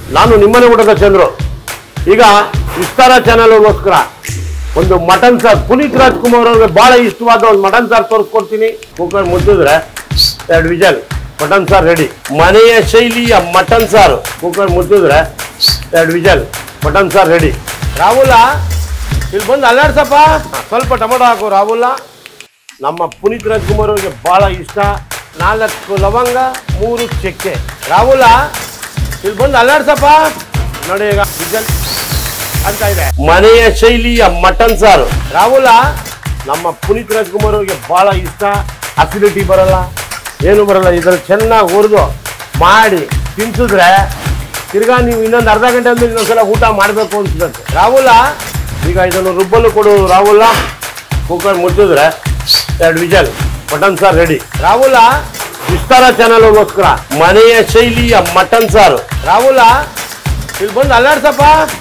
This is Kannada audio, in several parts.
ನಾನು ನಿಮ್ಮನೆ ಊಟದ ಚಂದ್ರು ಈಗ ವಿಸ್ತಾರ ಚಾನಲ್ಗೋಸ್ಕರ ಒಂದು ಮಟನ್ ಸಾರ್ ಪುನೀತ್ ರಾಜ್ಕುಮಾರ್ ಅವ್ರಿಗೆ ಬಹಳ ಇಷ್ಟವಾದ ಒಂದು ಮಟನ್ ಸಾರ್ ತೋರಿಸ್ಕೊಡ್ತೀನಿ ಕುಕ್ಕರ್ ಮುಚ್ಚಿದ್ರೆ ಎರಡು ವಿಜಲ್ ಮಟನ್ ಸಾರ್ ರೆಡಿ ಮನೆಯ ಶೈಲಿಯ ಮಟನ್ ಸಾರು ಕುಕ್ಕರ್ ಮುಚ್ಚಿದ್ರೆ ಎರಡು ವಿಜಲ್ ಮಟನ್ ಸಾರ್ ರೆಡಿ ರಾಹುಲ ಇಲ್ಲಿ ಬಂದು ಅಲ್ಲಾಡ್ಸಪ್ಪ ಹಾ, ಸ್ವಲ್ಪ ಟೊಮೊಟೊ ಹಾಕು ರಾಹುಲ ನಮ್ಮ ಪುನೀತ್ ರಾಜ್ಕುಮಾರ್ ಅವ್ರಿಗೆ ಬಹಳ ಇಷ್ಟ ನಾಲ್ಕು ಲವಂಗ ಮೂರು ಚಕ್ಕೆ ರಾಹುಲ ಇಲ್ಲಿ ಬಂದು ಅಲ್ಲಾಡ್ಸಪ್ಪ ನೋಡಿ ಈಗ ವಿಜಲ್ ಅಂತ ಇದೆ ಮನೆಯ ಶೈಲಿಯ ಮಟನ್ ಸಾರು ರಾಹುಲ ನಮ್ಮ ಪುನೀತ್ ರಾಜ್ಕುಮಾರ್ ಅವ್ರಿಗೆ ಬಹಳ ಇಷ್ಟ ಅಸಿಡಿಟಿ ಬರಲ್ಲ ಏನು ಬರಲ್ಲ ಇದ್ರಲ್ಲಿ ಚೆನ್ನಾಗಿ ಹುರಿದು ಮಾಡಿ ತಿನ್ಸಿದ್ರೆ ತಿರ್ಗಾ ನೀವು ಇನ್ನೊಂದು ಅರ್ಧ ಗಂಟೆ ಅಂದ್ರೆ ಇನ್ನೊಂದ್ಸಲ ಊಟ ಮಾಡಬೇಕು ಅನ್ಸುತ್ತೆ ರಾಹುಲ ಈಗ ಇದನ್ನು ರುಬ್ಬಲು ಕೊಡು ರಾಹುಲ ಕುಕ್ಕರ್ ಮುಚ್ಚಿದ್ರೆ ಎರಡು ವಿಜಲ್ ಮಟನ್ ಸಾರ್ ರೆಡಿ ರಾಹುಲ ವಿಸ್ತಾರ ಚಾನಲ್ಗೋಸ್ಕರ ಮನೆಯ ಶೈಲಿಯ ಮಟನ್ ಸಾರು ರಾಹುಲ ಇಲ್ಲಿ ಬಂದು ಅಲ್ಲಾಡ್ಸಪ್ಪ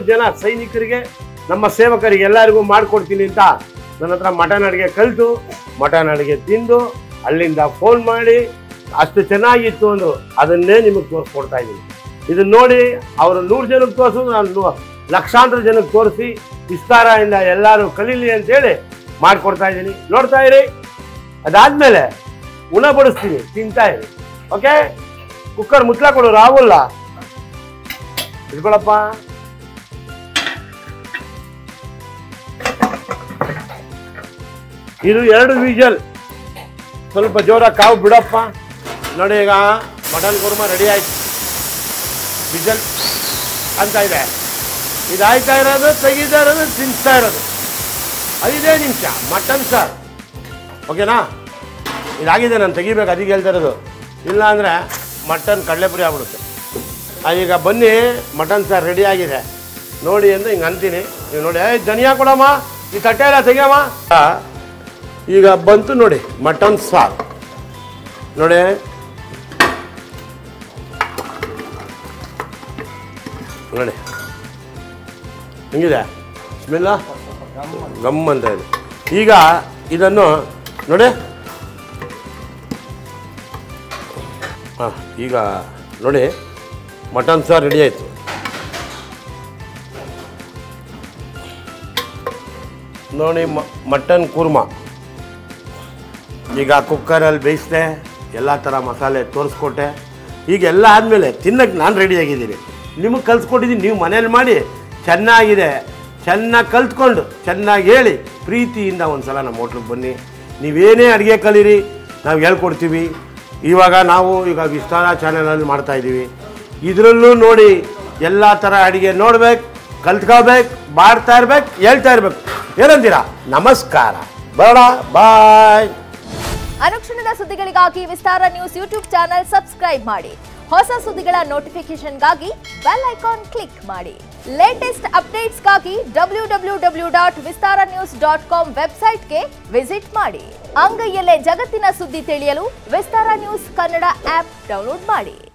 ನೂರು ಜನ ಸೈನಿಕರಿಗೆ ನಮ್ಮ ಸೇವಕರಿಗೆ ಎಲ್ಲರಿಗೂ ಮಾಡ್ಕೊಡ್ತೀನಿ ಅಂತ ನನ್ನ ಹತ್ರ ಮಟನ್ ಅಡುಗೆ ಕಲಿತು ಮಟನ್ ಅಡುಗೆ ತಿಂದು ಅಲ್ಲಿಂದ ಫೋನ್ ಮಾಡಿ ಅಷ್ಟು ಚೆನ್ನಾಗಿತ್ತು ಅಂದರು ಅದನ್ನೇ ನಿಮಗೆ ತೋರಿಸ್ಕೊಡ್ತಾ ಇದ್ದೀನಿ ಇದನ್ನ ನೋಡಿ ಅವರು ನೂರು ಜನಕ್ಕೆ ತೋರಿಸೋದು ನಾನು ನೂ- ಲಕ್ಷಾಂತರ ಜನಕ್ಕೆ ತೋರಿಸಿ ವಿಸ್ತಾರದಿಂದ ಎಲ್ಲರೂ ಕಲೀಲಿ ಅಂತೇಳಿ ಮಾಡ್ಕೊಡ್ತಾ ಇದ್ದೀನಿ ನೋಡ್ತಾ ಇರಿ ಅದಾದ್ಮೇಲೆ ಉಣ ಬಡಿಸ್ತೀನಿ ತಿಂತಾ ಇರಿ ಓಕೆ ಕುಕ್ಕರ್ ಮುಚ್ಚಲ ಕೊಡು ರಾಹುಲ್ಲ ಇಟ್ಕೊಳಪ್ಪ ಇದು ಎರಡು ವಿಜಲ್ ಸ್ವಲ್ಪ ಜೋರಾಗಿ ಕಾವು ಬಿಡಪ್ಪ ನೋಡಿ ಈಗ ಮಟನ್ ಕುರ್ಮ ರೆಡಿ ಆಯ್ತು ವಿಜಲ್ ಅಂತ ಇದೆ ಇದಾಯ್ತಾ ಇರೋದು ತೆಗಿತಾ ಇರೋದು ತಿನ್ಸ್ತಾ ಇರೋದು ಐದೇ ನಿಮಿಷ ಮಟನ್ ಸಾರ್ ಓಕೆನಾ ಇದಾಗಿದೆ ನಾನು ತೆಗಿಬೇಕು ಅದಕ್ಕೆ ಹೇಳ್ತಾ ಇರೋದು ಇಲ್ಲ ಅಂದರೆ ಮಟನ್ ಕಡಲೆಪುರಿ ಆಗ್ಬಿಡುತ್ತೆ ಆ, ಈಗ ಬನ್ನಿ ಮಟನ್ ಸಾರ್ ರೆಡಿ ಆಗಿದೆ ನೋಡಿ ಅಂತ ಹಿಂಗೆ ಅಂತೀನಿ ನೀವು ನೋಡಿ ಏಯ್ ಧನಿಯಾ ಕೊಡಮ್ಮ ಈ ತಟ್ಟೆ ಎಲ್ಲ ತೆಗಿಯಮ್ಮ ಆ, ಈಗ ಬಂತು ನೋಡಿ ಮಟನ್ ಸಾರ್ ನೋಡಿ ನೋಡಿ ಹೆಂಗಿದೆ ಸ್ಮೆಲ್ಲ ಗಮ್ ಅಂತ ಇದೆ ಈಗ ಇದನ್ನು ನೋಡಿ ಹಾಂ ಈಗ ನೋಡಿ ಮಟನ್ ಸಾರು ರೆಡಿ ಆಯಿತು ನೋಡಿ ಮ ಮಟನ್ ಕುರ್ಮಾ ಈಗ ಕುಕ್ಕರಲ್ಲಿ ಬೇಯಿಸಿದೆ ಎಲ್ಲ ಥರ ಮಸಾಲೆ ತೋರಿಸ್ಕೊಟ್ಟೆ ಈಗ ಎಲ್ಲ ಆದಮೇಲೆ ತಿನ್ನಕ್ಕೆ ನಾನು ರೆಡಿಯಾಗಿದ್ದೀನಿ ನಿಮಗೆ ಕಲ್ಸ್ಕೊಟ್ಟಿದ್ದೀನಿ ನೀವು ಮನೇಲಿ ಮಾಡಿ ಚೆನ್ನಾಗಿದೆ ಚೆನ್ನಾಗಿ ಕಲ್ತ್ಕೊಂಡು ಚೆನ್ನಾಗಿ ಹೇಳಿ ಪ್ರೀತಿಯಿಂದ ಒಂದು ಸಲ ನಮ್ಮ ಹೋಟ್ಲಿಗೆ ಬನ್ನಿ ನೀವೇನೇ ಅಡುಗೆ ಕಲೀರಿ ನಾವು ಹೇಳ್ಕೊಡ್ತೀವಿ ಇವಾಗ ನಾವು ಈಗ ವಿಸ್ತಾರ ಚಾನಲಲ್ಲಿ ಮಾಡ್ತಾ ಇದ್ದೀವಿ ಇದರಲ್ಲೂ ನೋಡಿ ಎಲ್ಲ ಥರ ಅಡುಗೆ ನೋಡ್ಬೇಕು ಕಲ್ತ್ಕೋಬೇಕು ಮಾಡ್ತಾ ಇರ್ಬೇಕು ಹೇಳ್ತಾ ಇರ್ಬೇಕು ಏನಂತೀರಾ ನಮಸ್ಕಾರ ಬೇಡ ಬಾಯ್ ಅನುಕ್ಷಣದ ಸುದ್ದಿಗಳಿಗಾಗಿ Vistara news YouTube channel subscribe ಮಾಡಿ ಹೊಸ ಸುದ್ದಿಗಳ ನೋಟಿಫಿಕೇಶನ್ಗಾಗಿ ಬೆಲ್ ಐಕಾನ್ ಕ್ಲಿಕ್ ಮಾಡಿ ಲೇಟೆಸ್ಟ್ ಅಪ್ಡೇಟ್ಸ್ಗಾಗಿ W W W dot Vistara news dot com ವೆಬ್ಸೈಟ್ಗೆ ವಿಸಿಟ್ ಮಾಡಿ ಅಂಗೈಯಲ್ಲೇ ಜಗತ್ತಿನ ಸುದ್ದಿ ತಿಳಿಯಲು Vistara news Kannada app download ಮಾಡಿ